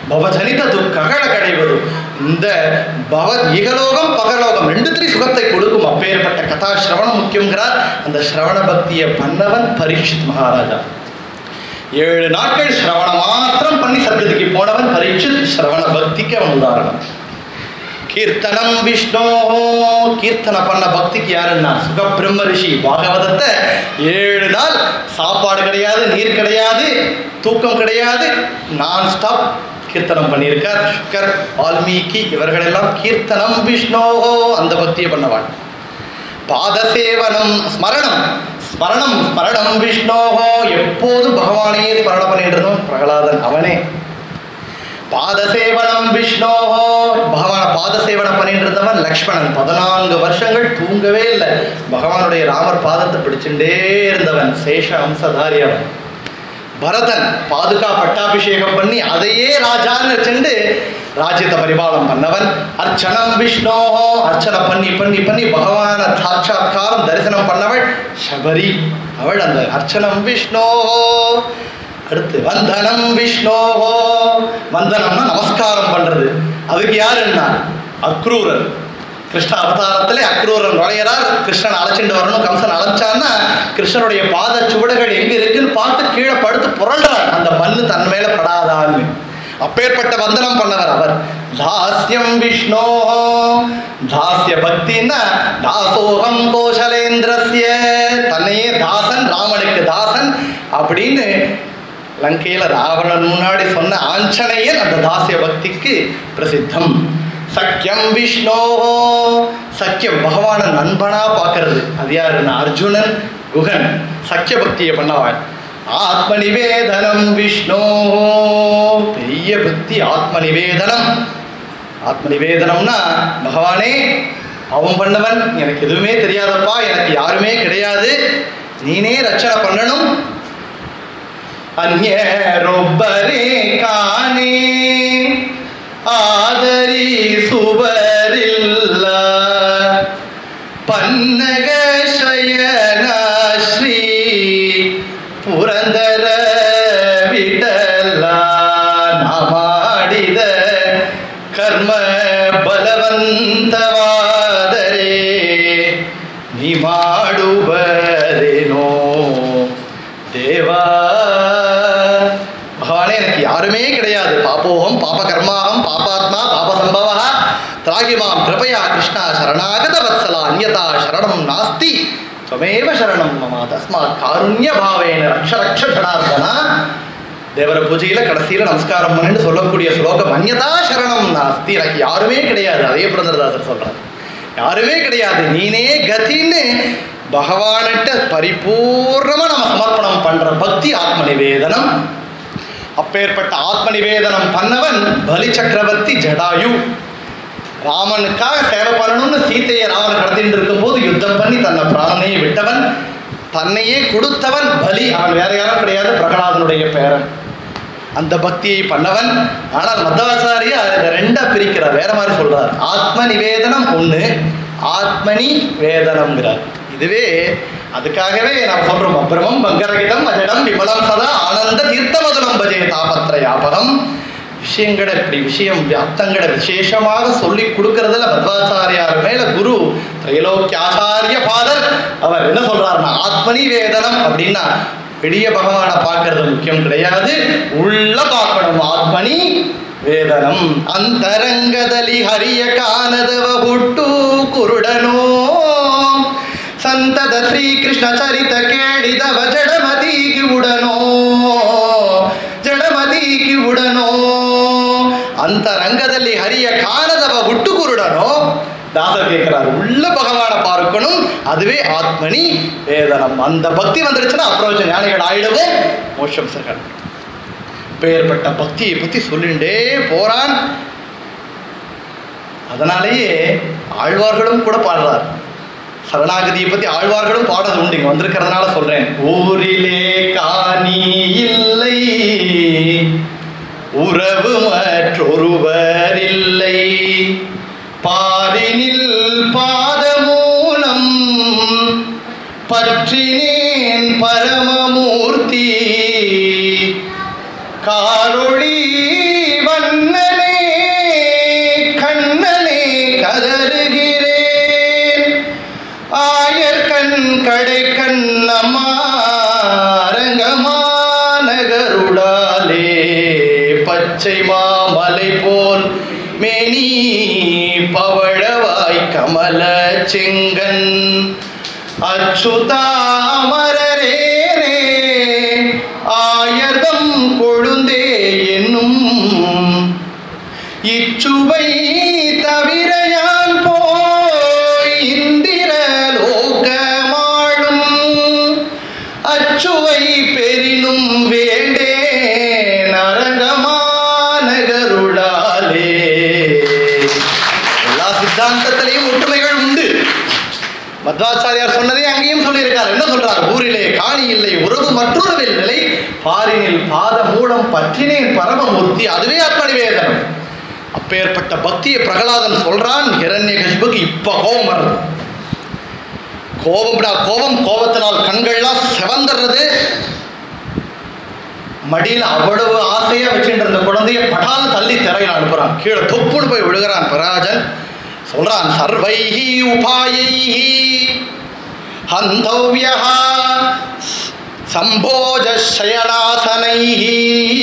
பவஜனித துக்கಗಳ கடைவது இந்த பவ இகலோகம் பகலோகம் ரெண்டுத்திலையும் சுகத்தை கொடுக்கும் அப்பேற்பட்ட கதா சிரவணம் முக்கியங்கிறார் அந்த சிரவண பக்தியை பண்ணவன் பரீட்சித் மகாராஜா ஏழு நாட்கள் சிரவணம் மாத்திரம் பண்ணி சர்க்கத்துக்கு போனவன் பரீட்சித் சிரவண பக்திக்கு அவன் உதாரணம் கீர்த்தனம் விஷ்ணோ கீர்த்தனை பண்ண பக்திக்கு யாருன்னா சுகபிரம்ம ரிஷி பாகவதத்தை ஏழு நாள் சாப்பாடு கிடையாது நீர் கிடையாது தூக்கம் கிடையாது நான் ஸ்டாப் கீர்த்தனம் பண்ணியிருக்கார் சுக்கர் வால்மீகி இவர்களெல்லாம் கீர்த்தனம் விஷ்ணோ அந்த பக்தியை பண்ணவாள் பாதசேவனம் ஸ்மரணம் ஸ்மரணம் ஸ்மரணம் விஷ்ணோஹோ எப்போதும் பகவானையே ஸ்மரணம் பண்ணிட்டு இருந்தோம் பிரகலாதன் அவனே பாதசேவனம் விஷ்ணோஹோ பகவான பாதசேவனம் பண்ணிட்டு இருந்தவன் லக்ஷ்மணன் பதினான்கு வருஷங்கள் தூங்கவே இல்லை பகவானுடைய ராமர் பாதத்தை பிடிச்சுட்டே இருந்தவன் சேஷ அம்சதாரி அவன் பரதன் பாதுகா பட்டாபிஷேகம் பண்ணி அதையே ராஜான்னு வச்சுண்டு ராஜ்யத்தை பரிபாலம் பண்ணவன் அர்ச்சனம் விஷ்ணோஹோ அர்ச்சனை பண்ணி பண்ணி பண்ணி பகவான சாட்சாத்காரம் தரிசனம் பண்ணவள் சபரி அவள் அந்த அர்ச்சனம் விஷ்ணோஹோ அடுத்து வந்தனம் விஷ்ணோஹோ வந்தனம்னா நமஸ்காரம் பண்றது அதுக்கு யாருன்னா அக்ரூரன் கிருஷ்ண அவதாரத்திலே அக்ரூரன் நுழையிறார் கிருஷ்ணன் அழைச்சிட்டு வரணும் கம்சன் அழைச்சான்னா கிருஷ்ணனுடைய பாத சுவடுகள் எங்க இருக்குன்னு பார்த்து கீழே படுத்து புரள்றார் அந்த மண்ணு தன் மேல படாதான்னு அப்பேற்பட்ட வந்தனம் பண்ணவர் அவர் தாஸ்யம் விஷ்ணோ தாஸ்ய பக்தின்னா தாசோகம் கோஷலேந்திரஸ்ய தன்னையே தாசன் ராமனுக்கு தாசன் அப்படின்னு லங்கையில ராவணன் முன்னாடி சொன்ன ஆஞ்சநேயன் அந்த தாசிய பக்திக்கு பிரசித்தம் சக்கியம் விஷ்ணோ சக்கியம் பகவான நண்பனா பார்க்கறது அது யாருன்னா அர்ஜுனன் குகன் சக்கிய பக்தியை பண்ணவாள் ஆத்ம நிவேதனம் விஷ்ணோ பெரிய பக்தி ஆத்ம நிவேதனம் ஆத்ம நிவேதனம்னா பகவானே அவன் பண்ணவன் எனக்கு எதுவுமே தெரியாதப்பா எனக்கு யாருமே கிடையாது நீனே ரச்சனை பண்ணணும் ಅನ್ಯರೊಬ್ಬರೇ ಕಾಣೆ ಆದರಿಸುವರಿಲ್ಲ ಪನ್ನಗ ಶಯನ ಶ್ರೀ ಪುರಂದರ ವಿಠಲ ನಾ ಮಾಡಿದ ಕರ್ಮ ಬಲವಂತವಾದರೆ ನೀ ಮಾಡುವರೇನೋ தேவா பகவானே எனக்கு யாருமே கிடையாது பாப்போகம் பாப கர்மாகம் பாபாத்மா பாப சம்பவா திராகிமாம் கிருபயா கிருஷ்ணா சரணாகத வத்சலா அந்யதா சரணம் நாஸ்தி துவமேவ சரணம் மம தஸ்மாத் காருண்ய பாவேன ரக்ஷ ரக்ஷ ஜனார்தனா தேவர பூஜையில கடைசியில நமஸ்காரம் பண்ணிட்டு சொல்லக்கூடிய ஸ்லோகம் அந்யதா சரணம் நாஸ்தி எனக்கு யாருமே கிடையாது அதே புரந்தரதாசர் சொல்றார் யாருமே கிடையாது நீனே கதின்னு பகவான்கிட்ட பரிபூர்ணமா நம்ம சமர்ப்பணம் பண்ற பக்தி ஆத்ம நிவேதனம் அப்பேற்பட்ட ஆத்ம நிவேதனம் பண்ணவன் பலி சக்கரவர்த்தி ஜடாயு ராமனுக்காக சேவை பண்ணணும்னு சீத்தையை ராமன் கடத்திட்டு இருக்கும்போது யுத்தம் பண்ணி தன்னை பிராணனையே விட்டவன் தன்னையே கொடுத்தவன் பலி அவன் வேற யாரும் கிடையாது பிரகலாதனுடைய பேரன் அந்த பக்தியை பண்ணவன் ஆனால் மத்தவாச்சாரியா இதை ரெண்டா பிரிக்கிறார் வேற மாதிரி சொல்றார் ஆத்ம நிவேதனம் ஒண்ணு ஆத்மனி வேதனம்ங்கிறார் இதுவே அதுக்காகவே நாம் சொல்றோம் அப்ரமம் பங்கரகிதம் அஜடம் விமலம் சதா ஆனந்த தீர்த்தமதுலம் பஜே தாபத்ரயாபகம் விஷயங்களை இப்படி விஷயம் அர்த்தங்களை விசேஷமாக சொல்லி கொடுக்கறதுல மத்வாச்சாரியார் மேல குரு திரைலோக்கியாச்சாரிய பாதர் அவர் என்ன சொல்றாருன்னா ஆத்மனி வேதனம் அப்படின்னா பெரிய பகவானை பார்க்கறது முக்கியம் கிடையாது உள்ள பார்க்கணும் ಆತ್ಮನಿ ವೇದನಂ ಅಂತರಂಗದಲ್ಲಿ ಹರಿಯ ಕಾನದವ ಹುಟ್ಟು ಕುರುಡನೋ ಸಂತದ ಶ್ರೀಕೃಷ್ಣ ಚರಿತ ಕೇಳಿದವ ಜಡಮದಿಗೆ ಉಡನೋ ಜಡಮದಿಗೆ ಉಡನೋ ಅಂತರಂಗದಲ್ಲಿ ಹರಿಯ ಕಾಣದವ ಹುಟ್ಟು ಕುರುಡನೋ தாசர் கேட்கிறார் உள்ள பகவானை பார்க்கணும் அதுவே ஆத்மனி வேதனம் அந்த பக்தி வந்துருச்சுன்னா அப்புறம் ஞானிகள் ஆயிடவும் மோட்சம் சகன் பெயர்பட்ட பக்தியை பத்தி சொல்லிண்டே போறான் அதனாலேயே ஆழ்வார்களும் கூட பாடுறார் சரணாகதியை பத்தி ஆழ்வார்களும் பாடுறது உண்டு இங்க வந்திருக்கிறதுனால சொல்றேன் ஊரிலே காணி இல்லை உறவு மற்றொருவர் இல்லை பாரினில் பாதமூலம் பற்றினேன் பரமமூர்த்தி காரொளி வண்ண கண் கடை கண்ணம்மா அரங்கமானகருளாலே பச்சை மாமலை போல் மேனி பவழவாய் கமல செங்கன் அச்சுதாமரரேரே ஆயர்தம் கொழுந்தே என்னும் இச்சுவை தவிர யான் போய் இந்திர லோகமாளும் அச்சுவை பெரினும் வேண்டே நரகமானகருளாலே எல்லா சித்தாந்தத்திலையும் ஒற்றுமைகள் உண்டு மத்வாச்சாரியார் சொன்னதே அங்கேயும் சொல்லியிருக்கார் என்ன சொல்றார் ஊரிலே காணி இல்லை உறவு மற்றொருவில் நிலை பாரினில் பாத மூலம் பற்றினேன் பரமமூர்த்தி அதுவே அற்பணிவேதனம் அப்பேற்பட்ட பக்தியை பிரகலாதன் சொல்றான் ஹிரண்யகசிபுக்கு இப்ப கோபம் வருது கோபம்டா கோபம் கோபத்தினால் கண்கள்லாம் செவந்துடுறது மடியில் அவ்வளவு ஆசையா வச்சுட்டு இருந்த குழந்தைய படாத தள்ளி திரையில அனுப்புறான் கீழே தொப்புன்னு போய் விழுகிறான் பராஜன் சொல்றான் சர்வைஹி உபாயைஹி ஹந்தவ்யா சம்போஜ சயனாசனைஹி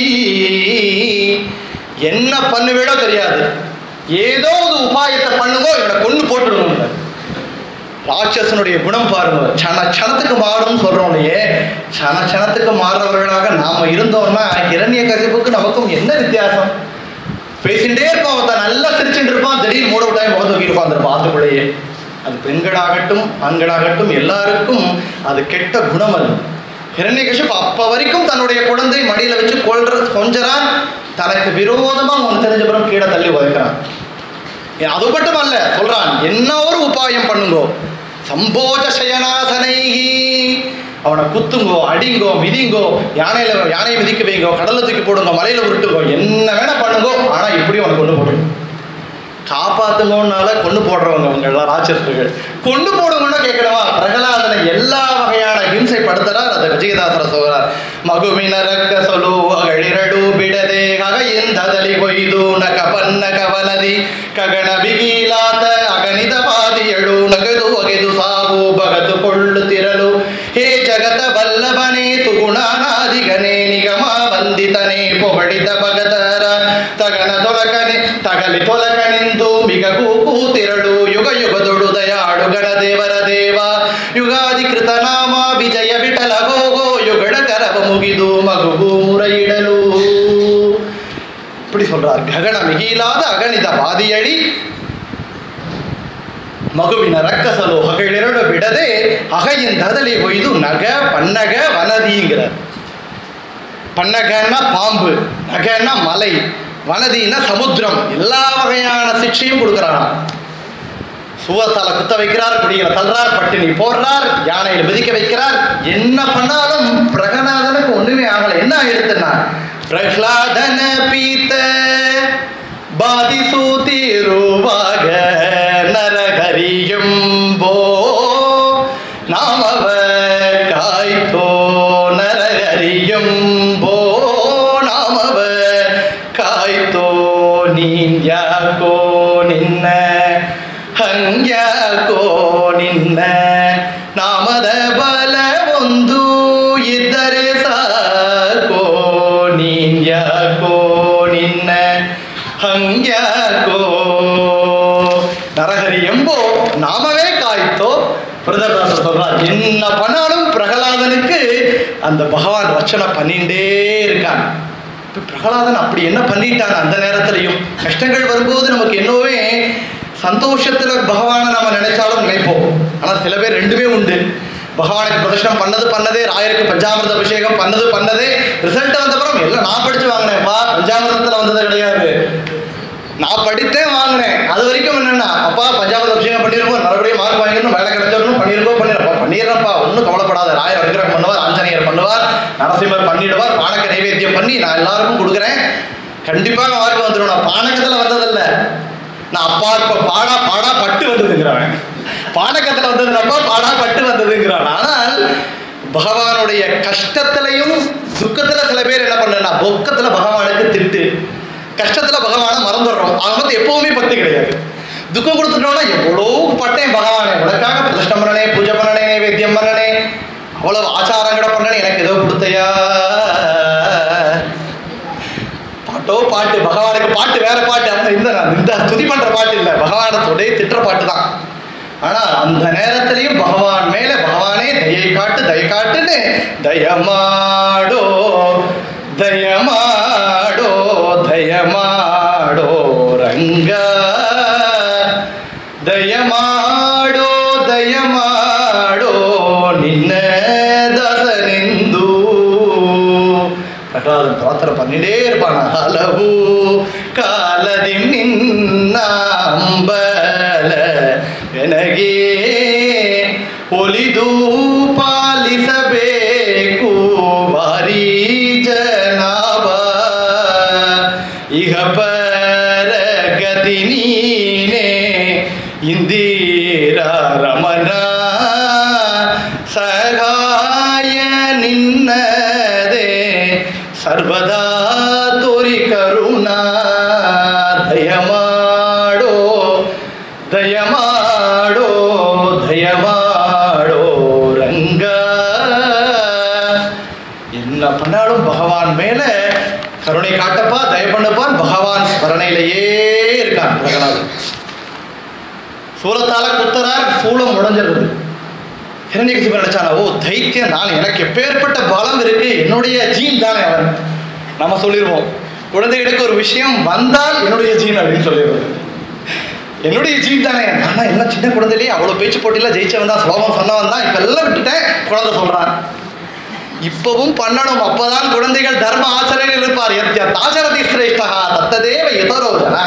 என்ன பண்ணுவேடோ தெரியாது ஏதோ ஒரு உபாயத்தை பண்ணுங்கோ இவனை கொண்டு போட்டுடுவோம் ராட்சசனுடைய குணம் பாருங்க சன சனத்துக்கு மாறும் சொல்றோம் இல்லையே சன சனத்துக்கு மாறுறவர்களாக நாம இருந்தோம்னா இரண்ய கசிப்புக்கு நமக்கும் என்ன வித்தியாசம் பேசிட்டே இருப்பான் ஒருத்தன் நல்லா சிரிச்சுட்டு இருப்பான் திடீர்னு மூட விட்டாய் முகம் தூக்கி உட்காந்துருப்பான் ஆத்துக்குள்ளேயே அது பெண்களாகட்டும் ஆண்களாகட்டும் எல்லாருக்கும் அது கெட்ட குணம் அது ஹிரண்யகசிப்பு அப்ப வரைக்கும் தன்னுடைய குழந்தை மடியில வச்சு கொள்ற கொஞ்சறான் தனக்கு விரோதமா ஒன்று தெரிஞ்சப்புறம் கீழே தள்ளி உதைக்கிறான் ஏன் அது மட்டும் அல்ல சொல்றான் என்ன ஒரு உபாயம் பண்ணுங்கோ சம்போஜ சயனாசனைஹி அவனை குத்துங்கோ அடிங்கோ மிதிங்கோ யானையில யானையை மிதிக்க வைங்கோ கடல்ல தூக்கி போடுங்க மலையில உருட்டுங்கோ என்ன வேணா பண்ணுங்கோ ஆனா இப்படி அவனை கொண்டு போடுங்க காப்பாத்துங்கன்னால கொண்டு போடுறவங்க அவங்க எல்லாம் ராட்சசர்கள் கொண்டு போடுங்கன்னா கேட்கணுமா பிரகலாதனை எல்லா வகையான ஹிம்சை படுத்துறார் அதை விஜயதாசர சொல்றார் ಮಗುವಿನ ರಕ್ಕಸಲು ಅಗಳಿರಡು ಬಿಡದೆ ಹಗೆಯಿಂದದಲಿ ಕೊಯ್ದು ನಕ ಪನ್ನ ಕವನದಿ ಕಗಣ ಬಿಗೀಲಾತ ಅಗಣಿತ ಪಾದಿಯಳು ನಗದು ಒಗೆದು ಸಾವು ಬಗದುಕೊಳ್ಳುತ್ತಿರಲು ಹೇ ಜಗತ ವಲ್ಲಭನೇ ಸುಗುಣಾನಾದಿಗನೇ ನಿಗಮ ವಂದಿತನೇ ಪೊಗಳಿತ ಭಗತರ ತಗನ ತೊಲಕನೆ ತಗಲಿ ತೊಲಕನೆಂದು ಮಿಗಗೂ ಕೂತಿರಳು ಯುಗ ಯುಗದೊಡು ದಯಾಳು ಗಣದೇವರ ದೇವ ಯುಗಾದಿ ಕೃತ ನಾಮ ವಿಜಯ ವಿಠಲ ಹೋಗೋ ಯುಗಡ ಕರವ ಮುಗಿದು ಮಗುವು ಮುறையிடಲು இப்படி சொல்றார் ககன மிகிலாத அகணித பாதியடி ಮಗುವಿನ ರಕ್ಕಸಲು ಹಗಳಿರಡು ಬಿಡದೆ ಅகைಯಿಂದದಲಿ ಒಯ್ದು ನಗ ಪನ್ನಗ ವನದಿங்கிற பன்னகன்னா பாம்பு நகன்னா மலை வனதின்னா சமுத்திரம் எல்லா வகையான சிக்ஷையும் கொடுக்குறாராம் சுவத்தால குத்த வைக்கிறார் குடிகளை தள்ளுறார் பட்டினி போடுறார் யானையில மிதிக்க வைக்கிறார் என்ன பண்ணாலும் பிரகநாதனுக்கு ஒண்ணுமே ஆகல என்ன ஆயிடுத்துன்னா பிரகலாதன பீத்த பாதிசூத்திருவாக நரகரியும் போ நாமவ காய்த்தோ நரகரியும் போ நாமவ ಕಾಯ್ತೋ ನೀನ್ ಯಾಕೋ ನಿನ್ನ ಹಂಗ್ಯಾಕೋ ನಿನ್ನ ನಾಮದ ಬಲ ಒಂದು ಇದ್ದರೆ ಸಾಕೋ ನೀನ್ ಯಾಕೋ ನಿನ್ನ ಹಂಗ್ಯಾಕೋ நரஹரி எம்போ நாமவே காய்த்தோ பிரதர்தாசர் சொல்றார் என்ன பண்ணாலும் பிரகலாதனுக்கு அந்த பகவான் ரச்சனை பண்ணிட்டே இருக்கான் இப்ப பிரகலாதன் அப்படி என்ன பண்ணிட்டான் அந்த நேரத்திலையும் கஷ்டங்கள் வரும்போது நமக்கு என்னவே சந்தோஷத்துல பகவானை நம்ம நினைச்சாலும் நினைப்போம் ஆனா சில பேர் ரெண்டுமே உண்டு பகவானுக்கு பிரதர்ஷனம் பண்ணது பண்ணதே ராயருக்கு பஞ்சாமிர்த அபிஷேகம் பண்ணது பண்ணதே ரிசல்ட் வந்தப்புறம் எல்லாம் நான் படிச்சு வாங்கினேன்ப்பா பஞ்சாமிர்தத்துல வந்தது கிடையாது நான் படித்தேன் வாங்கினேன் அது வரைக்கும் என்னன்னா அப்பா பஞ்சாபத் அபிஷேகம் பண்ணிருக்கோம் நல்லபடியாக மார்க் வாங்கிடணும் வேலை கிடைச்சிடணும் பண்ணிருக்கோம் பண்ணிருப்பா பண்ணிடுறப்பா ஒன்றும் கவலைப்படாத ராயர் விக்கிரகம் பண்ணுவார் ஆஞ்சநேயர் பண்ணுவார் நரசிம்மர் பண்ணிடுவார் பானக நைவேத்தியம் பண்ணி நான் எல்லாருக்கும் கொடுக்குறேன் கண்டிப்பாக மார்க் வந்துடும் நான் பானகத்தில் வந்ததில்ல நான் அப்பா இப்போ பாடா பாடா பட்டு வந்ததுங்கிறவன் பானகத்தில் வந்ததுனப்பா பாடா பட்டு வந்ததுங்கிறான் ஆனால் பகவானுடைய கஷ்டத்திலையும் துக்கத்துல சில பேர் என்ன பண்ணா பொக்கத்துல பகவானுக்கு திட்டு கஷ்டத்துல பகவானை மறந்துடுறோம் அவங்க வந்து எப்பவுமே பக்தி கிடையாது துக்கம் கொடுத்துட்டோம்னா எவ்வளோ பட்டேன் பகவானே உனக்காக பிரதிஷ்டம் பண்ணனே பூஜை பண்ணனே நைவேத்தியம் பண்ணனே அவ்வளவு ஆச்சாரங்கட பண்ணனே எனக்கு ஏதோ கொடுத்தையா பாட்டோ பாட்டு பகவானுக்கு பாட்டு வேற பாட்டு அந்த இந்த இந்த துதி பண்ற பாட்டு இல்லை பகவானை தொடைய திட்டுற பாட்டு தான் ஆனா அந்த நேரத்திலையும் பகவான் மேல பகவானே தயை காட்டு தயை காட்டுன்னு தயமாடோ தயமாடோ தயமாடோ ரங்கா ದಯಮಾಡೋ ದಯಮಾಡೋ ನಿನ್ನ ದಾಸನೆಂದು ಪ್ರಹ್ಲಾದನ್ ಪ್ರಾರ್ಥನೆ பண்ணிட்டே இருப்பான் ಹಲವು ಕಾಲದಿ ನಿನ್ನ ಅಂಬಲ ನನಗೆ ಒಲಿದು ಪಾಲಿಸಬೇಕು ಬಾರಿ ಜನಾಭ ಇಹ ಪರ ಗತಿ ನೀನೆ ಇಂದಿರ ರಮಣ ಸಹಾಯ ನಿನ್ನದೇ ಸರ್ವದಾ ತೋರಿ ಕರುಣಾ ದಯಮಾಡೋ ದಯಮಾಡೋ ದಯಮಾಡೋ ರಂಗ என்ன பண்ணாலும் பகவான் மேல கருணை காட்டப்பா தய பண்ணப்பான் பகவான் ஸ்மரணையிலேயே இருக்கான் பிரகலாதன் சூலத்தால குத்தறார் சூலம் உடஞ்சிருது ஹிரண்யகசிபு நினைச்சானா ஓ தைத்தியம் நான் எனக்கு எப்பேற்பட்ட பலம் இருக்கு என்னுடைய ஜீன் தானே அவன் நம்ம சொல்லிடுவோம் குழந்தைகளுக்கு ஒரு விஷயம் வந்தால் என்னுடைய ஜீன் அப்படின்னு சொல்லிடுவோம் என்னுடைய ஜீன் தானே நான் என்ன சின்ன குழந்தையிலேயே அவ்வளோ பேச்சு போட்டியில் ஜெயிச்சவன் தான் ஸ்லோகம் சொன்னவன் தான் இப்போ எல்லாம் விட்டுட்டேன் குழந்தை சொல்றான் இப்பவும் பண்ணணும் அப்பதான் குழந்தைகள் தர்ம ஆச்சரியர் இருப்பார் எத்ய தாசரதி சிரேஷ்டா தத்ததேவ இதரோ ஜனா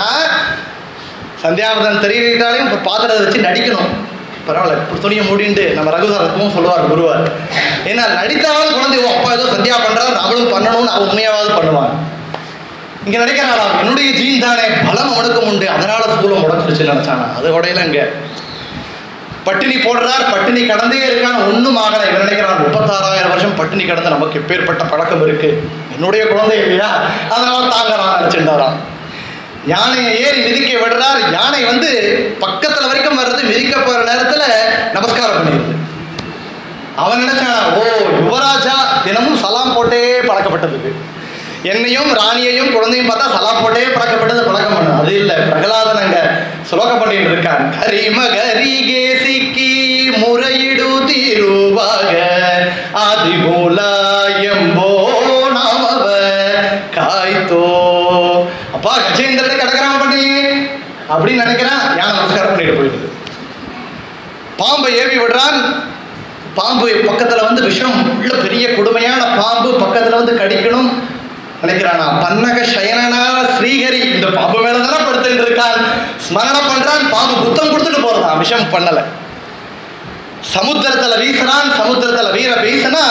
சந்தியாவதன் தெரிவித்தாலையும் இப்போ பாத்திரத்தை வச்சு நடிக்கணும் பரவாயில்ல இப்ப துணியை மூடிண்டு நம்ம ரகுசரத்தும் சொல்லுவார் குருவார் ஏன்னா நடித்தாவது குழந்தை ஓ அப்பா ஏதோ சந்தியா பண்றாரு அவளும் பண்ணணும்னு அவன் உண்மையாவது பண்ணுவான் இங்க நினைக்கிறானா என்னுடைய ஜீன் தானே பலம் அவனுக்கும் உண்டு அதனால சூலம் உடச்சிருச்சு நினைச்சானா அது உடையில இங்க பட்டினி போடுறார் பட்டினி கடந்தே இருக்கான் ஒண்ணும் ஆகலை இவன் நினைக்கிறான் முப்பத்தாறாயிரம் வருஷம் பட்டினி கடந்து நமக்கு எப்பேற்பட்ட பழக்கம் இருக்கு என்னுடைய குழந்தை இல்லையா அதனால தாங்கறான் நினைச்சுட்டாராம் யானையை ஏறி மிதிக்க விடுறார் யானை வந்து பக்கத்துல வரைக்கும் வர்றது மிதிக்க போற நேரத்துல நமஸ்காரம் பண்ணிடுது அவன் நினைச்சானா ஓ யுவராஜா தினமும் சலாம் போட்டே பழக்கப்பட்டதுக்கு என்னையும் ராணியையும் குழந்தையும் பார்த்தா சலாம் போட்டே பழக்கப்பட்டது பழக்கம் பண்ண அது இல்லை பிரகலாதன் அங்க சுலோகம் பண்ணிட்டு இருக்கான் கரிமகரிகே சிக்கி முறையிடு தீருவாக ஆதி மூலாயம்போ நாமவ காய்த்தோ அப்பா கஜேந்திரத்தை கடகராம பண்ணி அப்படின்னு நினைக்கிறான் யானை நமஸ்காரம் பண்ணிட்டு போயிடுது பாம்பை ஏவி விடுறான் பாம்பு பக்கத்துல வந்து விஷம் உள்ள பெரிய கொடுமையான பாம்பு பக்கத்துல வந்து கடிக்கணும் நினைக்கிறானா பன்னக சயனனா ஸ்ரீஹரி இந்த பாம்பு மேல தானே படுத்துட்டு இருக்கான் ஸ்மரணம் பண்றான் பாம்பு புத்தம் கொடுத்துட்டு போறதான் விஷம் பண்ணல சமுத்திரத்துல வீசுறான் சமுத்திரத்துல வீர வீசினா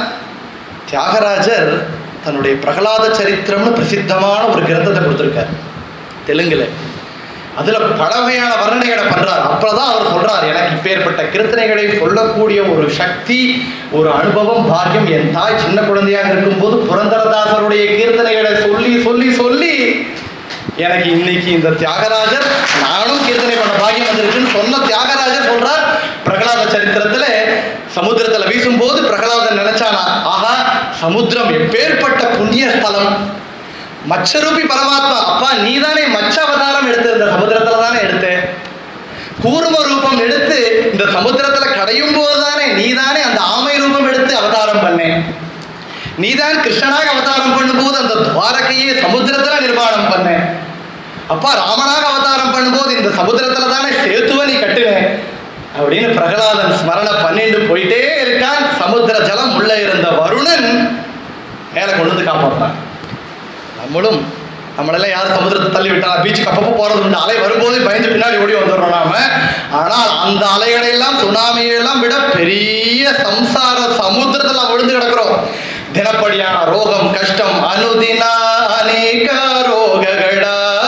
தியாகராஜர் தன்னுடைய பிரகலாத சரித்திரம்னு பிரசித்தமான ஒரு கிரந்தத்தை கொடுத்திருக்கார் தெலுங்குல அதுல பல வகையான வர்ணனைகளை பண்றார் அப்பதான் அவர் சொல்றார் எனக்கு இப்பேற்பட்ட கீர்த்தனைகளை சொல்லக்கூடிய ஒரு சக்தி ஒரு அனுபவம் பாக்கியம் என் தாய் சின்ன குழந்தையாக இருக்கும்போது புரந்தரதாசருடைய கீர்த்தனைகளை சொல்லி சொல்லி சொல்லி எனக்கு இன்னைக்கு இந்த தியாகராஜர் நானும் கீர்த்தனை பண்ண பாக்கியம் வந்திருக்குன்னு சொன்ன தியாகராஜர் சொல்றார் பிரகலாத சரித்திரத்துல சமுத்திரத்துல வீசும்போது பிரகலாதன் நினைச்சானா ஆஹா சமுத்திரம் எப்பேற்பட்ட புண்ணிய ஸ்தலம் மச்சரூபி பரமாத்மா அப்பா நீதானே மச்ச அவதாரம் எடுத்து இந்த சமுத்திரத்துல தானே எடுத்து கூர்ம ரூபம் எடுத்து இந்த சமுத்திரத்துல கடையும் போதுதானே நீதானே அந்த ஆமை ரூபம் எடுத்து அவதாரம் பண்ணேன் நீதான் கிருஷ்ணனாக அவதாரம் பண்ணும்போது அந்த துவாரகையே சமுத்திரத்துல நிர்மாணம் பண்ணேன் அப்பா ராமனாக அவதாரம் பண்ணும்போது இந்த சமுத்திரத்துல தானே சேத்துவ நீ கட்டுவேன் அப்படின்னு பிரகலாதன் ஸ்மரண பண்ணிட்டு போயிட்டே இருக்கான் சமுத்திர ஜலம் உள்ள இருந்த வருணன் மேல கொண்டு வந்து காப்பாற்றான் நம்மளும் நம்மளெல்லாம் யாரும் சமுத்திரத்தை தள்ளி விட்டா பீச்சுக்கு அப்பப்போ போறது உண்டு அலை வரும்போது பயந்து பின்னாடி ஓடி வந்துடுறோம் நாம ஆனால் அந்த அலைகளை எல்லாம் சுனாமியை எல்லாம் விட பெரிய சம்சார சமுத்திரத்துல விழுந்து கிடக்கிறோம் தினப்படியான ரோகம் கஷ்டம் ಅನುದಿನ ಅನೇಕ ರೋಗಗಳ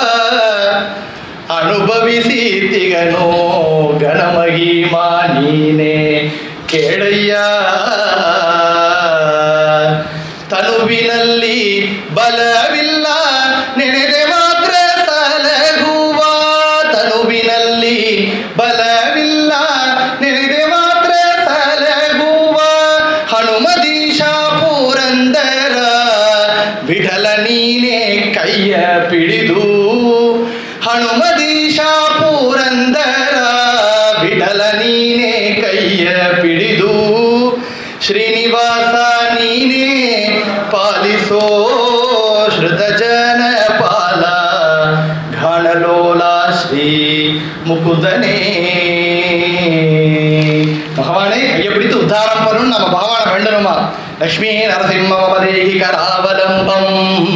ಅನುಭವಿಸಿ ತಿಗನೋ ಗಣಮಹಿಮ ನೀನೆ ಕೇಳಯ್ಯ ತನುವಿನಲ್ಲಿ ಬಲವಿಲ್ಲ ನೆನೆದೆ ಮಾತ್ರ ಸಲಹುವ ತನುವಿನಲ್ಲಿ ಬಲವಿಲ್ಲ ನಿನಗೆ ಮಾತ್ರ ಸಲಗುವ ಹನುಮದೀಶ ಪುರಂದರ ವಿಠಲ ನೀನೇ ಕೈಯ ಪಿಡಿದು ಹನುಮದೀಶ ಪುರಂದರ ವಿಠಲ ನೀನೇ ಕೈಯ ಪಿಡಿದು ಶ್ರೀನಿವಾಸ ನೀನೇ ಪಾಲಿಸೋ ಶ್ರುತ ಜನ ಪಾಲ ಘಾಣಲೋಲ ಶ್ರೀ முகுதனே பகவானே கையை பிடித்து உத்தாரம் பண்ணணும் நம்ம பகவானை வேண்டணுமா லக்ஷ்மி நரசிம்ம மமதேகி கராவலம்பம்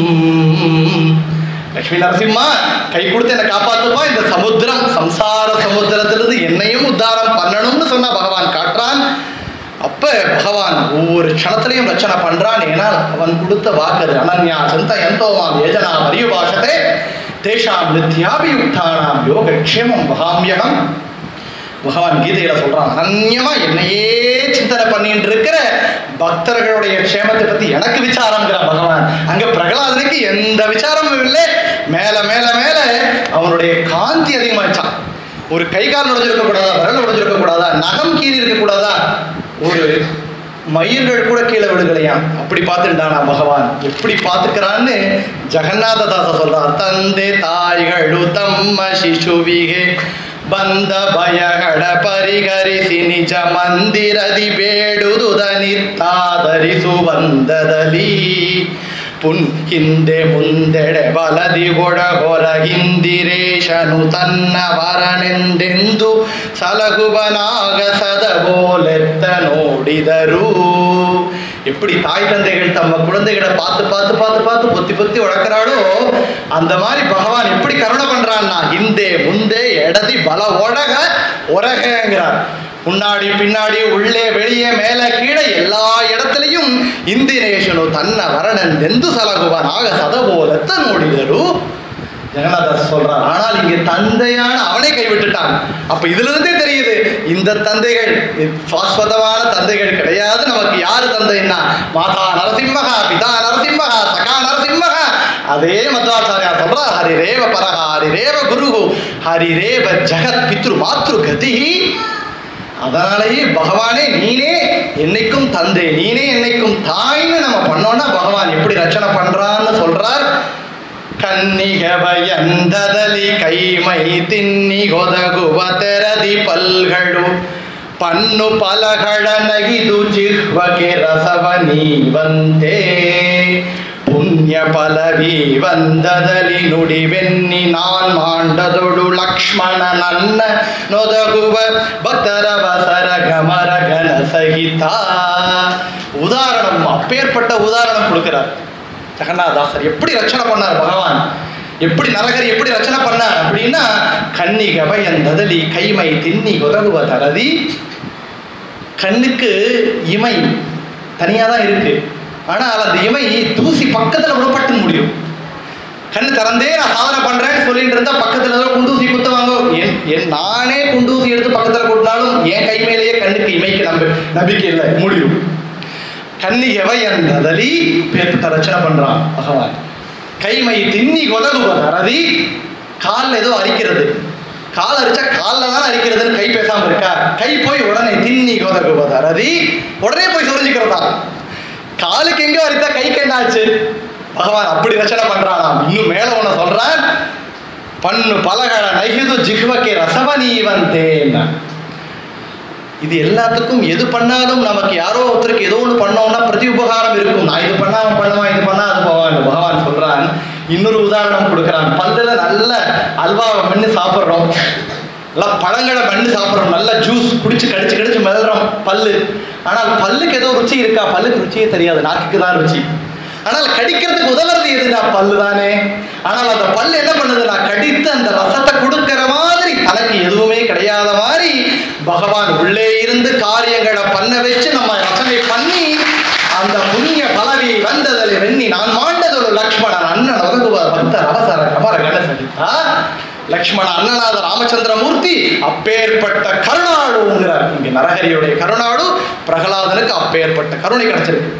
லக்ஷ்மி நரசிம்மா கை கொடுத்து என்னை காப்பாத்துப்பா இந்த சமுத்திரம் சம்சார சமுத்திரத்திலிருந்து என்னையும் உத்தாரம் பண்ணணும்னு சொன்னா பகவான் காட்டுறான் அப்ப பகவான் ஒவ்வொரு க்ஷணத்திலையும் ரச்சனை பண்றான் ஏனால் அவன் கொடுத்த வாக்கு அது அனன்யா சந்த எந்தோமாம் யோஜனா பரியுபாஷதே தேஷாம் நித்யாபியுக்தானாம் யோகக்ஷேமம் மகாமியகம் பகவான் கீதையில சொல்றான் அனன்யமா என்னையே சிந்தனை பண்ணிட்டு இருக்கிற பக்தர்களுடைய க்ஷேமத்தை பத்தி எனக்கு விசாரம்ங்கிறான் பகவான் அங்க பிரகலாதனுக்கு எந்த விசாரமும் இல்லை மேல மேல மேல அவனுடைய காந்தி அதிகமாச்சான் ஒரு கை கால் உடைஞ்சிருக்க கூடாதா விரல் உடைஞ்சிருக்க கூடாதா நகம் கீறி இருக்க கூடாதா ஒரு மயிர்கள் கூட கீழே விழுகலையாம் அப்படி பார்த்துட்டானா பகவான் எப்படி பார்த்துக்கிறான்னு ஜெகநாததாச சொல்றார் தந்தை தாய்ಗಳು ತಮ್ಮ ಶಿಶುವಿಗೆ ಬಂದ ಭಯಗಳ ಪರಿಹರಿಸಿ ನಿಜ ಮಂದಿರದಿ ಬೇಡುದುದನಿತ್ತಾದರಿಸು ಬಂದದಲ್ಲಿ ಪುನ್ ಹಿಂದೆ ಮುಂದೆಡೆ ಬಲದಿ ಒಡಗೊರ ಹಿಂದಿರೇಶನು ತನ್ನ ವರನೆಂದೆಂದು ಸಲಗುವನಾಗಸದ ಬೋಲೆತ್ತ ನೋಡಿದರು எப்படி தாய் தந்தைகள் தம்ம குழந்தைகளை பார்த்து பார்த்து பார்த்து பார்த்து பொத்தி பொத்தி உழக்கிறாளோ அந்த மாதிரி பகவான் எப்படி கருணை பண்றான்னா இந்தே முந்தே எடதி பல ஒழக ஒரகங்கிறார் முன்னாடி பின்னாடி உள்ளே வெளியே மேலே கீழே எல்லா இடத்துலையும் இந்திரேஷனு தன்ன வரணன் தெந்து சலகுவன் ஆக சதபோலத்த நோடிதரு ஜெகநாதாஸ் சொல்றார் ஆனால் இங்கே தந்தையான அவனை கைவிட்டுட்டான் அப்ப இதுல இருந்தே தெரியுது இந்த தந்தைகள் சாஸ்வதமான தந்தைகள் கிடையாது நமக்கு யாரு தந்தைன்னா மாதா நரசிம்மகா பிதா நரசிம்மகா சகா நரசிம்மகா அதே மத்வாச்சாரியா சொல்றா ஹரிரேவ பரஹா ஹரிரேவ குருகு ஹரிரேவ ஜெகத் பித்ரு மாத்ரு கதி அதனாலேயே பகவானே நீனே என்னைக்கும் தந்தை நீனே என்னைக்கும் தாய்னு நம்ம பண்ணோம்னா பகவான் எப்படி ரச்சனை பண்றான்னு சொல்றார் ಕನ್ನಿಗವಯಂದದಲ್ಲಿ ಕೈಮೈ ತಿನ್ನಿಗೊದಗುವ ತೆರದಿ ಪಲ್ಗಳು ಪನ್ನು ಫಲಗಳ ನಗಿದು ಜಿಹ್ವಗೆ ರಸವ ನೀವಂತೆ ಪುಣ್ಯ ಫಲವಿ ವಂದದಲ್ಲಿ ನುಡಿವೆನ್ನಿ ನಾನ್ ಮಾಂಡದೊಡು ಲಕ್ಷ್ಮಣ ನನ್ನ ನೊದಗುವ ಭಕ್ತರ ವಸರ ಗಮರ ಗಣ ಸಹಿತ உதாரணம் அப்பேற்பட்ட உதாரணம் கொடுக்கிறார் ஜெகநாதாசர் எப்படி ரச்சனை பண்ணார் பகவான் எப்படி நரகர் எப்படி ரச்சனை பண்ணார் அப்படின்னா கன்னி கபயந்ததலி கைமை தின்னி உதவுவ தரதி கண்ணுக்கு இமை தனியாக தான் இருக்கு ஆனால் அந்த இமை தூசி பக்கத்தில் கூட பட்டு முடியும் கண் திறந்தே நான் சாதனை பண்றேன்னு சொல்லிட்டு இருந்தா பக்கத்துல ஏதோ குண்டூசி குத்துவாங்க என் என் நானே குண்டூசி எடுத்து பக்கத்துல கொட்டினாலும் என் கை மேலேயே கண்ணுக்கு இமைக்கு நம்ப நம்பிக்கை இல்லை முடியும் கண்ணி எவையந்ததலி பேர்த்த ரச்சனை பண்றான் பகவான் கைமை தின்னி கொதகுவது அரதி காலில் ஏதோ அரிக்கிறது கால் அரிச்சா காலில் தான் அரிக்கிறதுன்னு கை பேசாம இருக்கா கை போய் உடனே தின்னி கொதகுவது அரதி உடனே போய் சொரிஞ்சுக்கிறதா காலுக்கு எங்கேயோ அரித்தா கைக்கு என்ன ஆச்சு பகவான் அப்படி ரச்சனை பண்றானாம் இன்னும் மேல ஒண்ணு சொல்றான் பன்னு பலகழ நைகுது ஜிஹ்வக்கே ரசவனீவந்தேன்னா இது எல்லாத்துக்கும் எது பண்ணாலும் நமக்கு யாரோ ஒருத்தருக்கு ஏதோ ஒன்று பண்ணோம்னா பிரதி உபகாரம் இருக்கும் நான் இது பண்ணா அவன் பண்ணுவான் இது பண்ணா அது போவான் பகவான் சொல்றான் இன்னொரு உதாரணம் கொடுக்குறான் பல்லுல நல்ல அல்வாவை மென்று சாப்பிட்றோம் நல்லா பழங்களை மென்று சாப்பிட்றோம் நல்ல ஜூஸ் குடிச்சு கடிச்சு கடிச்சு மெல்றோம் பல்லு ஆனால் பல்லுக்கு ஏதோ ருச்சி இருக்கா பல்லுக்கு ருச்சியே தெரியாது நாக்குக்கு தான் ருச்சி ஆனால் கடிக்கிறதுக்கு உதவுறது எதுனா பல்லு தானே ஆனால் அந்த பல்லு என்ன பண்ணுதுன்னா கடித்து அந்த ரசத்தை கொடுக்கிற மாதிரி தனக்கு எதுவுமே கிடையாத மாதிரி பகவான் உள்ளே இருந்து காரியங்களை பண்ண வச்சு நம்ம ரசனை பண்ணி அந்த புண்ணிய பலவியை வந்ததில் வெண்ணி நான் மாண்டதொரு லக்ஷ்மணன் அண்ணன் ஒதுங்குவார் பக்தர் அவசர கமர கணசகித்தா லக்ஷ்மண அண்ணனாத ராமச்சந்திரமூர்த்தி அப்பேற்பட்ட கருணாடுங்கிறார் இங்க நரஹரியுடைய கருணாடு பிரகலாதனுக்கு அப்பேற்பட்ட கருணை கிடைச்சிருக்கு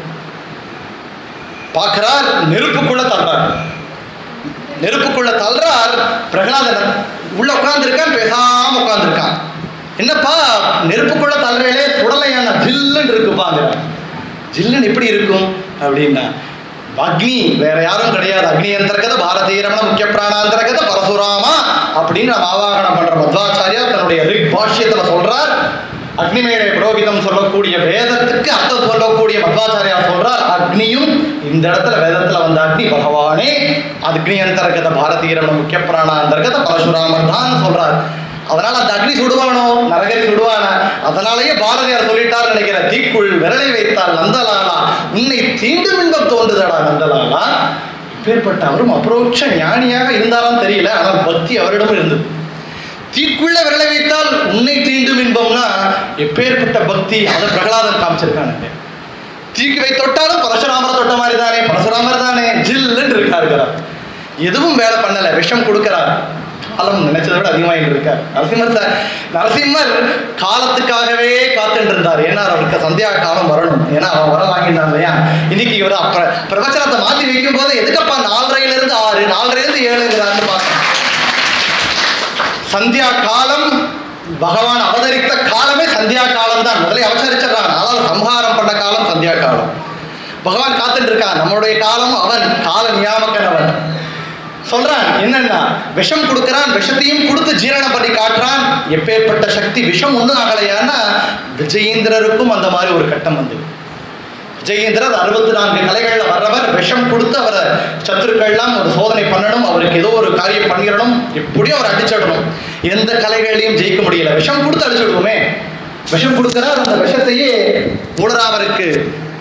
பார்க்கிறார் நெருப்புக்குள்ள தள்ளுறார் நெருப்புக்குள்ள தள்ளுறார் பிரகலாதன் உள்ள உட்கார்ந்துருக்கான் பேசாம உட்கார்ந்துருக்கான் என்னப்பா நெருப்புக்குள்ள தள்ளுறையிலே சுடலையான ஜில்லுன்னு இருக்குப்பாங்கிறார் ஜில்லுன்னு எப்படி இருக்கும் அப்படின்னா அக்னி வேற யாரும் கிடையாது அக்னி அந்தர்கத பாரதீய ரமண முக்கிய பிராணாந்தர்கத பரசுராமா அப்படின்னு நம்ம ஆவாகனம் பண்ற மத்வாச்சாரியா தன்னுடைய ரிக் பாஷ்யத்துல சொல்றார் அக்னிமேடை புரோகிதம் சொல்லக்கூடிய வேதத்துக்கு அர்த்தம் சொல்லக்கூடிய மத்வாச்சாரியா சொல்றார் அக்னியும் இந்த இடத்துல வேதத்துல வந்த அக்னி பகவானே அக்னி அந்தர்கத பாரதீய ரமண முக்கிய பிராணாந்தர்கத பரசுராமன் தான் சொல்றார் அதனால அந்த அக்னி சுடுவானோ நரகரி சுடுவானா அதனாலேயே பாரதியார் சொல்லிட்டார் நினைக்கிற தீக்குள் விரலை வைத்தால் நந்தலாலா உன்னை தீண்டும் இன்பம் தோன்றுதடா நந்தலாலா இப்பேற்பட்ட அவரும் அப்ரோட்ச ஞானியாக இருந்தாராம் தெரியல ஆனால் பக்தி அவரிடம் இருந்தது தீக்குள்ள விரலை வைத்தால் உன்னை தீண்டும் இன்பம்னா எப்பேற்பட்ட பக்தி அதை பிரகலாதன் காமிச்சிருக்கானுங்க தீக்கு வை தொட்டாலும் பரசுராமரை தொட்ட மாதிரி தானே பரசுராமர் தானே ஜில்லுன்னு இருக்காரு எதுவும் வேலை பண்ணல விஷம் கொடுக்கிறார் காலம் நினைச்சதை விட அதிகமாகிட்டு இருக்கார் நரசிம்மர் சார் நரசிம்மர் காலத்துக்காகவே காத்துட்டு இருந்தார் ஏன்னா அவருக்கு சந்தியா காலம் வரணும் ஏன்னா அவன் வர வாங்கிட்டான் இல்லையா இன்னைக்கு இவர் அப்ப பிரவச்சனத்தை மாத்தி வைக்கும் போது எதுக்கப்பா நாலரையில இருந்து ஆறு நாலரைல இருந்து ஏழுங்கிறான்னு பார்த்தேன் சந்தியா காலம் பகவான் அவதரித்த காலமே சந்தியா காலம் தான் முதல்ல அவசரிச்சிடறான் ஆனால் சம்ஹாரம் பண்ண காலம் சந்தியா காலம் பகவான் காத்துட்டு இருக்கான் நம்மளுடைய காலம் அவன் கால நியாமக்கன் அவன் சொல்றான் என்னன்னா விஷம் கொடுக்கறான் விஷத்தையும் கொடுத்து ஜீரணம் பண்ணி காட்டுறான் எப்பேற்பட்ட சக்தி விஷம் ஒன்றும் ஆகலையான்னா விஜயேந்திரருக்கும் அந்த மாதிரி ஒரு கட்டம் வந்து விஜயேந்திரர் அறுபத்தி நான்கு கலைகளில் வர்றவர் விஷம் கொடுத்து அவரை சத்துருக்கள்லாம் ஒரு சோதனை பண்ணணும் அவருக்கு ஏதோ ஒரு காரியம் பண்ணிடணும் எப்படியும் அவர் அடிச்சிடணும் எந்த கலைகளையும் ஜெயிக்க முடியல விஷம் கொடுத்து அடிச்சிடுவோமே விஷம் கொடுக்கிறார் அந்த விஷத்தையே மூலராமருக்கு